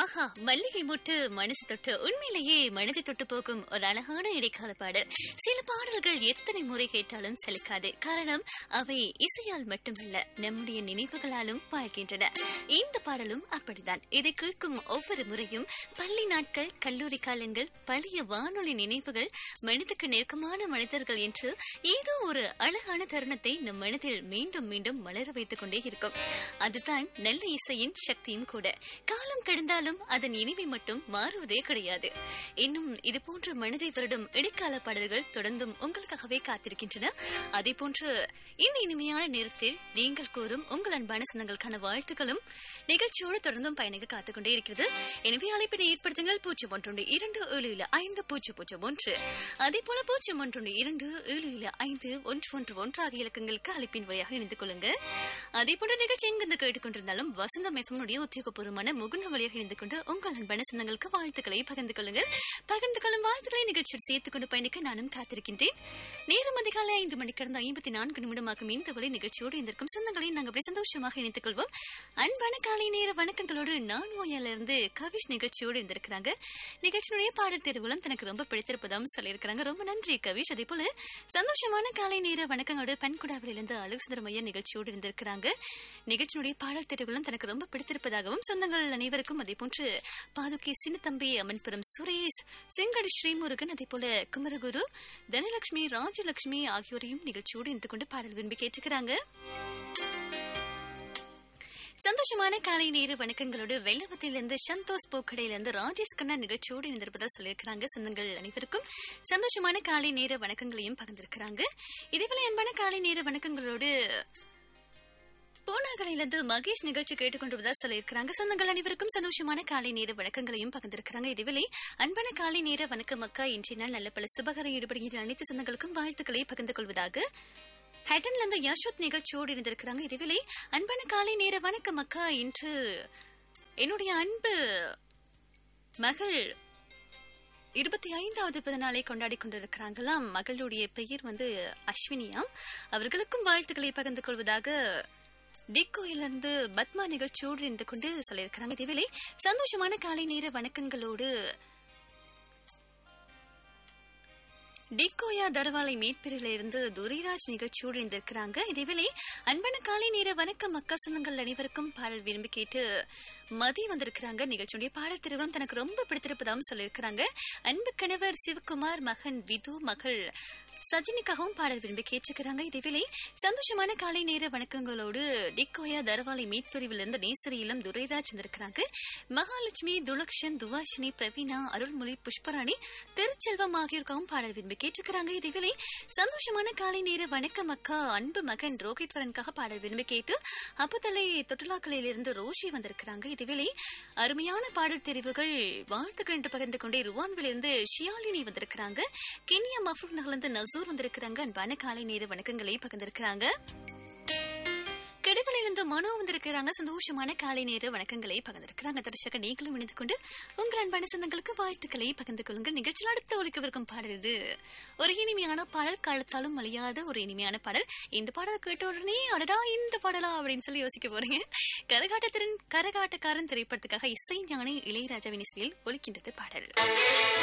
ஆஹா மல்லிகை மொட்டு மனசு தொட்டு உண்மையிலேயே மனதை தொட்டு போகும் ஒரு அழகான இடைக்கால பாடல் சில பாடல்கள் எத்தனை முறை கேட்டாலும் சலிக்காது காரணம் அவை இசையால் மட்டுமல்ல நம்முடைய நினைவுகளாலும் வாழ்கின்றன இந்த பாடலும் அப்படித்தான் இதை கேட்கும் ஒவ்வொரு முறையும் பள்ளி நாட்கள் கல்லூரி காலங்கள் பழைய வானொலி நினைவுகள் மனதுக்கு நெருக்கமான மனிதர்கள் என்று ஏதோ ஒரு அழகான தருணத்தை நம் மனதில் மீண்டும் மீண்டும் மலர வைத்துக் கொண்டே இருக்கும் அதுதான் நல்ல இசையின் சக்தியும் கூட காலம் கடந்தாலும் அதன் இனிமை மட்டும் மாறுவதே கிடையாது இன்னும் இது போன்ற மனதை வருடும் இடைக்கால பாடல்கள் தொடர்ந்தும் உங்களுக்காகவே காத்திருக்கின்றன அதே போன்று இந்த இனிமையான நேரத்தில் நீங்கள் கூறும் உங்கள் அன்பான சொந்தங்களுக்கான வாழ்த்துக்களும் நிகழ்ச்சியோடு தொடர்ந்தும் பயணிக்க காத்துக்கொண்டே இருக்கிறது எனவே அழைப்பினை ஏற்படுத்துங்கள் பூஜ்ஜியம் ஒன்றொன்று இரண்டு ஏழு ஏழு ஐந்து பூஜ்ஜியம் பூஜ்ஜியம் ஒன்று அதே போல பூஜ்ஜியம் ஒன்றொன்று இரண்டு ஏழு ஏழு ஐந்து ஒன்று ஒன்று ஒன்று ஆகிய இலக்கங்களுக்கு அழைப்பின் வழியாக இணைந்து கொள்ளுங்க அதே போன்ற நிகழ்ச்சி எங்கிருந்து கேட்டுக்கொண்டிருந்தாலும் வசந்தம் எஃப்எம்னுடைய உத்தியோகபூர்வமான முகுந்த வழியாக இணைந்து கொண்டு உங்கள் அன்பான சொந்தங்களுக்கு வாழ்த்துக்களை பகிர்ந்து கொள்ளுங்கள் பகிர்ந்து கொள்ளும் வாழ்த்துக்களை நிகழ்ச்சியில் சேர்த்துக் கொண்டு பயணிக்க நானும் காத்திருக்கின்றேன் நேரம் அதிகாலை ஐந்து மணி கடந்த ஐம்பத்தி நான்கு நிமிடமாகும் இந்த வழி நிகழ்ச்சியோடு இருந்திருக்கும் சொந்தங்களை நாங்கள் அப்படி சந்தோஷமாக இணைத்துக் கொள்வோம் அன்பான காலை நேர வணக்கங்களோடு நான் ஓயால இருந்து கவிஷ் நிகழ்ச்சியோடு இருந்திருக்கிறாங்க நிகழ்ச்சியினுடைய பாடல் தேர்வுகளும் தனக்கு ரொம்ப பிடித்திருப்பதாகவும் சொல்லியிருக்கிறாங்க ரொம்ப நன்றி கவிஷ் அதே போல சந்தோஷமான காலை நேர வணக்கங்களோடு பண்குடாவிலிருந்து அழகுசுந்தரம் ஐயா நிகழ்ச்சியோடு இருந்திருக்கிறாங்க நிகழ்ச்சியினுடைய பாடல் தேர்வுகளும் தனக்கு ரொம்ப பிடித்திருப்பதாகவும் சொந்தங்கள் அனைவருக்கும் அதே போன்று பாதுகை சின்னத்தம்பி அமன்புரம் சுரேஷ் செங்கடி ஸ்ரீமுருகன் அதே போல குமரகுரு தனலட்சுமி ராஜலட்சுமி ஆகியோரையும் நிகழ்ச்சியோடு இருந்து கொண்டு பாடல் விரும்பி கேட்டுக்கிறாங்க சந்தோஷமான காலை நேர வணக்கங்களோடு வெள்ளவத்திலிருந்து சந்தோஷ் பூக்கடையிலிருந்து ராஜேஷ் கண்ணா நிகழ்ச்சியோடு இணைந்திருப்பதா சொல்லியிருக்கிறாங்க சொந்தங்கள் அனைவருக்கும் சந்தோஷமான காலை நேர வணக்கங்களையும் பகிர்ந்திருக்கிறாங்க இதேபோல அன்பான காலை நேர வணக்கங்களோடு பூனாகலையிலிருந்து மகேஷ் நிகழ்ச்சி கேட்டுக்கொண்டிருப்பதா சொல்லியிருக்கிறாங்க சொந்தங்கள் அனைவருக்கும் சந்தோஷமான காலை நேர வணக்கங்களையும் பகிர்ந்திருக்கிறாங்க இதுவேளை அன்பான காலை நேர வணக்கம் அக்கா இன்றைய நாள் நல்ல பல சுபகரம் ஈடுபடுகின்ற அனைத்து சொந்தங்களுக்கும் வாழ்த்துக்களை பகிர்ந்து கொள்வதாக ஹேட்டன்ல இருந்து யசோத் நிகழ்ச்சியோடு இருந்திருக்கிறாங்க இதுவேளை அன்பான காலை நேர வணக்கம் அக்கா இன்று என்னுடைய அன்பு மகள் இருபத்தி ஐந்தாவது பிறநாளை கொண்டாடி கொண்டிருக்கிறாங்களாம் மகளுடைய பெயர் வந்து அஸ்வினியாம் அவர்களுக்கும் வாழ்த்துக்களை பகிர்ந்து கொள்வதாக டிக்கோயிலிருந்து பத்மா நிகழ்ச்சியோடு இருந்து கொண்டு சொல்லியிருக்கிறாங்க இதுவேளை சந்தோஷமான காலை நேர வணக்கங்களோடு டிக்கோயா தரவாலை மீட்பிரில இருந்து துரைராஜ் நிகழ்ச்சியோடு இருந்திருக்கிறாங்க இதேவேளை அன்பான காலை நேர வணக்கம் அக்கா சொந்தங்கள் அனைவருக்கும் பாடல் விரும்பி கேட்டு மதி வந்திருக்கிறாங்க நிகழ்ச்சியுடைய பாடல் திருவிழம் தனக்கு ரொம்ப பிடித்திருப்பதாகவும் சொல்லியிருக்கிறாங்க அன்பு கணவர் சிவகுமார் மகன் விது மகள் சஜினிக்காகவும் பாடல் விரும்பி கேட்டுக்கிறாங்க இதேவேளை சந்தோஷமான காலை நேர வணக்கங்களோடு டிக்கோயா தரவாலை மீட்பிரிவிலிருந்து நேசரியிலும் துரைராஜ் வந்திருக்கிறாங்க மகாலட்சுமி துலக்ஷன் துவாஷினி பிரவீனா அருள்மொழி புஷ்பராணி திருச்செல்வம் ஆகியோருக்காகவும் பாடல் விரும்பி கேட்டுக்கிறாங்க இதேவேளை சந்தோஷமான காலை நேர வணக்கம் அக்கா அன்பு மகன் ரோஹித்வரனுக்காக பாடல் விரும்பி கேட்டு அப்பத்தலை தொட்டுலாக்கலையிலிருந்து ரோஷி வந்திருக்கிறாங்க இதேவேளை அருமையான பாடல் தெரிவுகள் வாழ்த்துக்கள் என்று பகிர்ந்து கொண்டே ருவான்விலிருந்து ஷியாலினி வந்திருக்கிறாங்க கென்யா மஃபூர் நகர்ந்து நசூர் வந்திருக்கிறாங்க அன்பான காலை நேர வணக்கங்களை பகிர்ந்திருக்கிறாங்க கெடுகளிலிருந்து மனோ வந்திருக்கிறாங்க சந்தோஷமான காலை நேர வணக்கங்களை பகிர்ந்திருக்கிறாங்க தரிசக நீங்களும் இணைந்து கொண்டு உங்கள் அன்பான சொந்தங்களுக்கு வாழ்த்துக்களை பகிர்ந்து கொள்ளுங்கள் நிகழ்ச்சியில் அடுத்து ஒழிக்கவிருக்கும் பாடல் இது ஒரு இனிமையான பாடல் காலத்தாலும் அழியாத ஒரு இனிமையான பாடல் இந்த பாடல் கேட்ட உடனே அடடா இந்த பாடலா அப்படின்னு சொல்லி யோசிக்க போறீங்க கரகாட்டத்திறன் கரகாட்டக்காரன் திரைப்படத்துக்காக இசை ஞானி இளையராஜாவின் இசையில் ஒலிக்கின்றது பாடல்